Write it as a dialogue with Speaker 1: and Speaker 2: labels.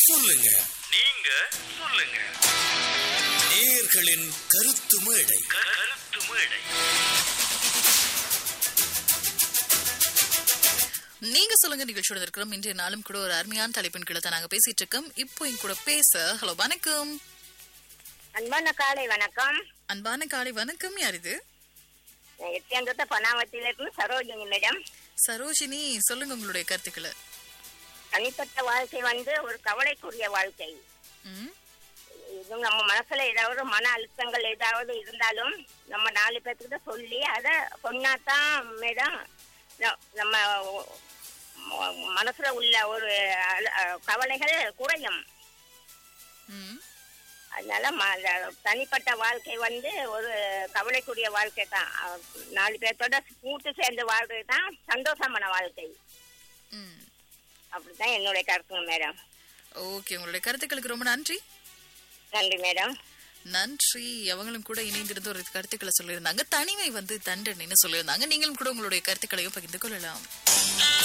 Speaker 1: சொல்லுங்க
Speaker 2: நீங்க சொல்லுங்க
Speaker 1: நேயர்களின் கருத்து மேடை
Speaker 2: க- கருத்து மேடை
Speaker 3: நீங்க சொல்லுங்க நிகழ்ச்சியோட இருக்கிறோம் இன்றைய நாளும் கூட ஒரு அருமையான தலைப்பின் கீழே தான் நாங்க பேசிட்டு இருக்கோம் இப்போ என் கூட பேச ஹலோ வணக்கம்
Speaker 4: அன்பான காலை வணக்கம்
Speaker 3: அன்பான காலை வணக்கம் யார் இது
Speaker 4: எத்தியாந்தத்த பனாவத்தில இருந்து சரோஜினி மேடம்
Speaker 3: சரோஷினி சொல்லுங்க உங்களுடைய கருத்துக்களை
Speaker 4: தனிப்பட்ட வாழ்க்கை வந்து ஒரு கவலைக்குரிய வாழ்க்கை
Speaker 3: ம்,
Speaker 4: இது நம்ம மனசுல ஏதாவது மன அழுத்தங்கள் ஏதாவது இருந்தாலும் நம்ம நாலு பேர்த்துக்கிட்ட சொல்லி அதை சொன்னாதான் மேடம் ந- நம்ம ம- மனசுல உள்ள ஒரு அழ- அஹ் கவலைகள் குறையும்
Speaker 3: ம்,
Speaker 4: அதனால ம- அந்த தனிப்பட்ட வாழ்க்கை வந்து ஒரு கவலைக்குரிய வாழ்க்கை தான் அஹ் நாலு பேர்த்தோட கூட்டு சேர்ந்து வாழ்றது தான் சந்தோஷமான வாழ்க்கை
Speaker 3: ம்.
Speaker 4: அப்படிதான் என்னுடைய கருத்துங்க மேடம்
Speaker 3: ஓகே உங்களுடைய கருத்துக்களுக்கு ரொம்ப நன்றி
Speaker 4: நன்றி மேடம்
Speaker 3: நன்றி அவங்களும் கூட இணைந்திருந்து ஒரு கருத்துக்களை சொல்லியிருந்தாங்க தனிமை வந்து தண்டனைன்னு சொல்லியிருந்தாங்க நீங்களும் கூட உங்களுடைய கருத்துக்களையும் பகிர்ந்து கொள்ளலாம்